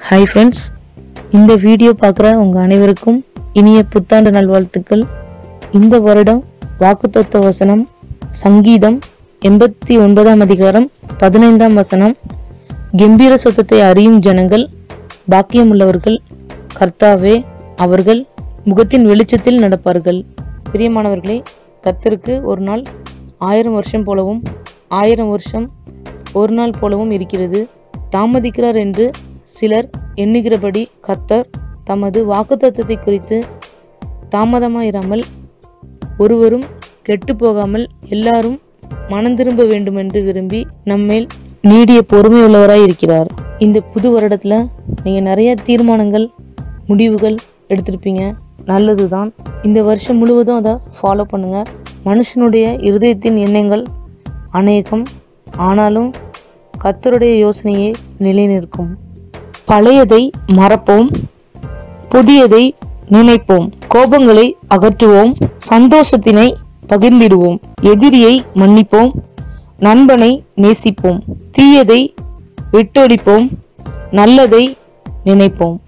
hi friends இந்த video பார்க்குற உங்கள் அனைவருக்கும் இனிய புத்தாண்டு நல்வாழ்த்துக்கள் இந்த வருடம் வாக்குத்தத்த வசனம் சங்கீதம் எண்பத்தி ஒன்பதாம் அதிகாரம் பதினைந்தாம் வசனம் கெம்பீர சொத்தத்தை அறியும் ஜனங்கள் பாக்கியமுள்ளவர்கள் கர்த்தாவே அவர்கள் முகத்தின் வெளிச்சத்தில் நடப்பார்கள் பிரியமானவர்களே கர்த்தருக்கு ஒரு நாள் ஆயிரம் வருஷம் போலவும் ஆயிரம் வருஷம் ஒரு நாள் போலவும் இருக்கிறது தாமதிக்கிறார் என்று சிலர் எண்ணுகிறபடி கர்த்தர் தமது வாக்குத்தத்தத்தை குறித்து தாமதமாயிராமல் ஒருவரும் கெட்டு போகாமல் எல்லாரும் மனம் திரும்ப வேண்டுமென்று விரும்பி நம்மேல் நீடிய பொறுமையுள்ளவராய் இருக்கிறார் இந்த புது வருடத்துல நீங்க நிறைய தீர்மானங்கள் முடிவுகள் எடுத்திருப்பீங்க நல்லதுதான் இந்த வருஷம் முழுவதும் அதை ஃபாலோ பண்ணுங்க மனுஷனுடைய இருதயத்தின் எண்ணங்கள் அநேகம் ஆனாலும் கர்த்தருடைய யோசனையே நிலைநிற்கும் பழையதை மறப்போம் புதியதை நினைப்போம் கோபங்களை அகற்றுவோம் சந்தோஷத்தினை பகிர்ந்திடுவோம் எதிரியை மன்னிப்போம் நண்பனை நேசிப்போம் தீயதை விட்டொழிப்போம் நல்லதை நினைப்போம்